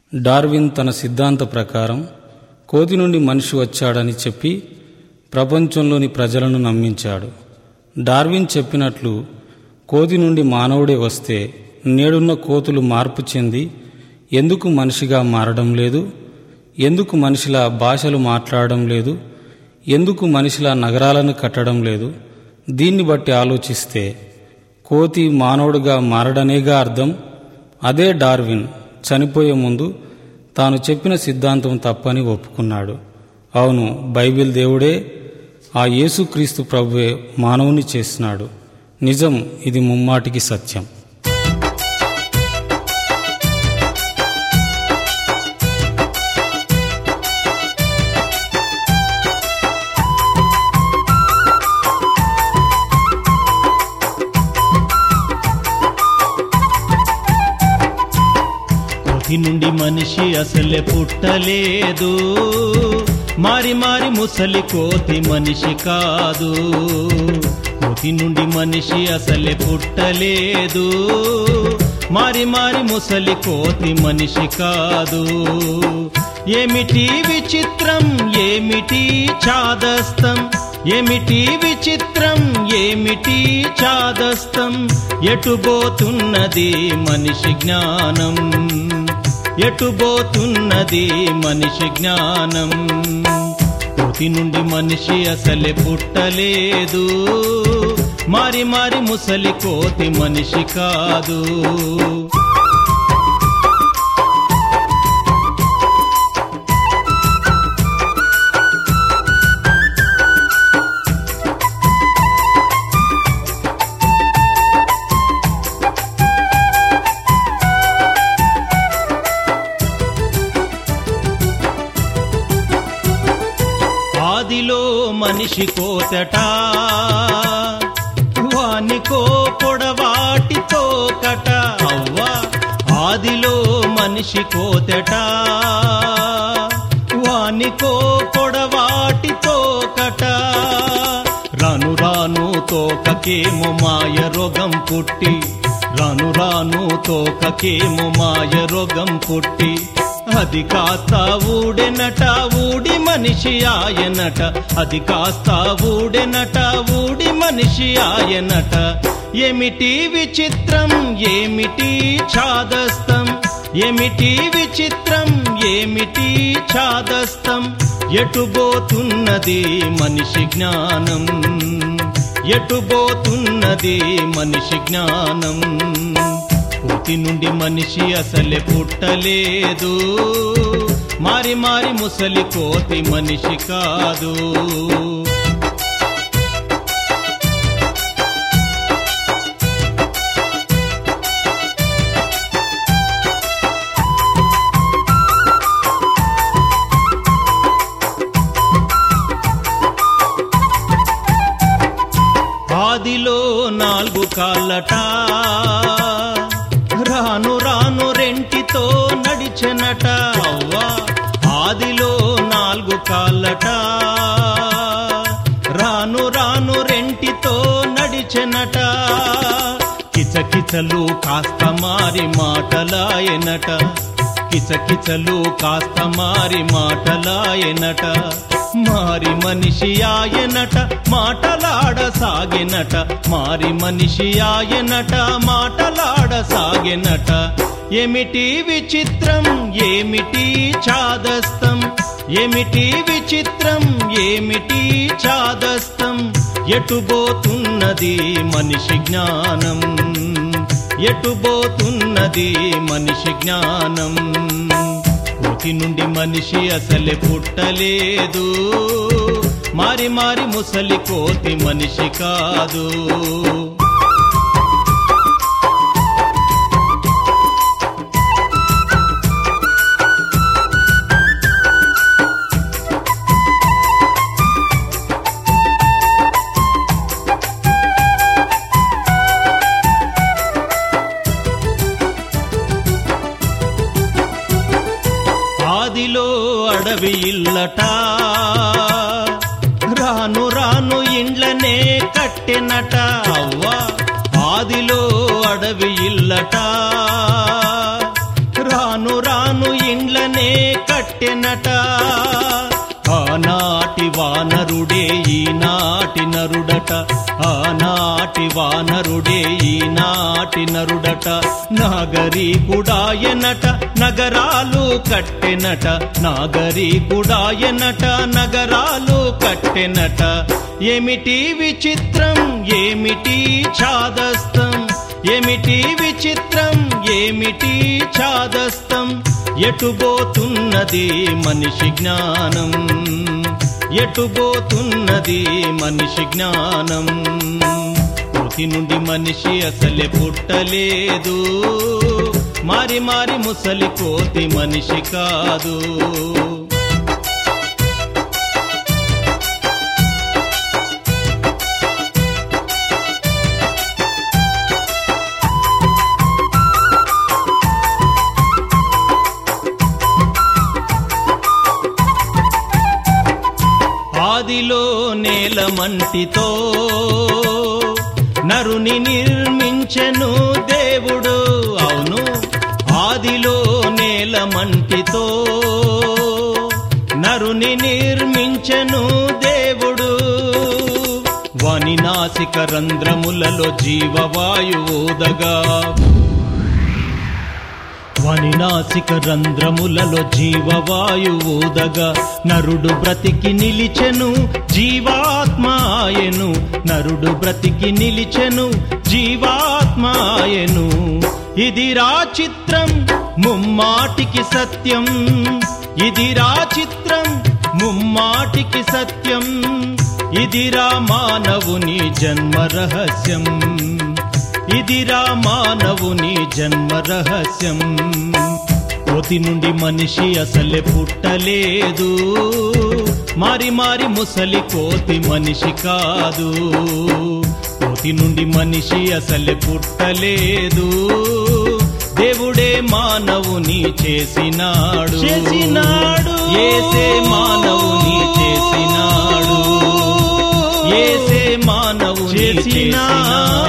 Darwin తన సిద్ధాంత ప్రకారం కోతి నుండి మనిషి వచ్చాడని చెప్పి ప్రపంచంలోని ప్రజలను నమ్మించాడు డార్విన్ చెప్పినట్లు కోతి నుండి మానవుడే వస్తే నేడున్న కోతులు మార్పు చెంది ఎందుకు మనిషిగా మారడం లేదు ఎందుకు మనిషిలా భాషలు మాట్లాడడం లేదు ఎందుకు మనిషిలా నగరాలను కట్టడం లేదు దీన్ని బట్టి ఆలోచిస్తే కోతి మానవుడిగా మారడనేగా అర్థం అదే డార్విన్ చనిపోయే ముందు తాను చెప్పిన సిద్ధాంతం తప్పని ఒప్పుకున్నాడు అవును బైబిల్ దేవుడే ఆ యేసుక్రీస్తు ప్రభువే మానవుని చేసినాడు నిజం ఇది ముమ్మాటికి సత్యం కోతి నుండి మనిషి అసలే పుట్టలేదు మారి మారి ముసలి కోతి మనిషి కాదు కోతి నుండి మనిషి అసలే పుట్టలేదు మారి మారి ముసలి కోతి మనిషి కాదు ఏమిటి విచిత్రం ఏమిటి చాదస్తం ఏమిటి విచిత్రం ఏమిటి చాదస్తం ఎటుబోతున్నది మనిషి జ్ఞానం ఎటుబోతున్నది మనిషి జ్ఞానం కోతి నుండి మనిషి అసలే పుట్టలేదు మారి మారి ముసలి కోతి మనిషి కాదు ఆదిలో మనిషి కోతట వానికో పొడవాటితో కట అవ్వ ఆదిలో మనిషి కోతట వానికో పొడవాటితో కట రాను రాను తోకకేమో మాయ రోగం పుట్టి రాను రాను తోకకేమో మాయ రోగం పుట్టి అది కాస్త ఊడెనట ఊడి మనిషి ఆయనట అది కాస్త ఊడెనట ఊడి మనిషి ఆయనట ఏమిటి విచిత్రం ఏమిటి ఛాదస్తం ఏమిటి విచిత్రం ఏమిటి ఛాదస్తం ఎటుబోతున్నది మనిషి జ్ఞానం ఎటుబోతున్నది మనిషి జ్ఞానం కోతి నుండి మనిషి అసలే పుట్టలేదు మారి మారి ముసలి కోతి మనిషి కాదు ఆదిలో నాలుగు కాళ్ళట రాను రాను రెంటితో నడిచెనట అవ్వా ఆదిలో నాలుగు కాళ్ళట రాను రాను రెంటితో నడిచెనట కిచకిచలు కాస్త మారి మాటలాయనట కిచకిచలు కాస్త మారి మాటలాయనట మారి మనిషి ఆయనట మాటలాడసాగెనట మారి మనిషి ఆయనట మాటలాడసాగెనట ఏమిటి విచిత్రం ఏమిటి చాదస్తం ఏమిటి విచిత్రం ఏమిటి చాదస్తం ఎటుబోతున్నది మనిషి జ్ఞానం ఎటుబోతున్నది మనిషి జ్ఞానం కోతి నుండి మనిషి అసలే పుట్టలేదు మారి మారి ముసలి కోతి మనిషి కాదు ఆదిలో అడవి ఇల్లట రాను రాను ఇండ్లనే కట్టెనట అవ్వా ఆదిలో అడవి ఇల్లట రాను రాను ఇండ్లనే కట్టెనట ఆనాటి వానరుడే ఈనాటి నరుడట ఆనాటి వానరుడే ఈనాటి నరుడట నాగరీకుడాయనట నగరాలు కట్టెనట నాగరీకుడాయనట నగరాలు కట్టెనట ఏమిటి విచిత్రం ఏమిటి ఛాదస్తం ఏమిటి విచిత్రం ఏమిటి ఛాదస్తం ఎటుబోతున్నది మనిషి జ్ఞానం ఎటుబోతున్నది మనిషి జ్ఞానం మృతి నుండి మనిషి అసలే పుట్టలేదు మారి మారి ముసలి కోతి మనిషి కాదు ఆదిలో నేల మంటితో నరుని నిర్మించెను దేవుడు అవును ఆదిలో నేల మంటితో నరుని నిర్మించెను దేవుడు వాని నాసిక రంధ్రములలో జీవవాయువుదగా వాని నాసిక రంధ్రములలో జీవవాయువుదగా నరుడు బ్రతికి నిలిచెను జీవాత్మాయను నరుడు బ్రతికి నిలిచెను జీవాత్మాయను ఇది రా చిత్రం ముమ్మాటికి సత్యం ఇది రా చిత్రం ముమ్మాటికి సత్యం ఇదిరా మానవుని జన్మ రహస్యం ఇదిరా మానవుని జన్మ రహస్యం కోతి నుండి మనిషి అసలే పుట్టలేదు మారి మారి ముసలి కోతి మనిషి కాదు కోతి నుండి మనిషి అసలే పుట్టలేదు దేవుడే మానవుని చేసినాడు చేసినాడు. ఏసే మానవుని చేసినాడు ఏసే మానవుని చేసినాడు. చేసినాడు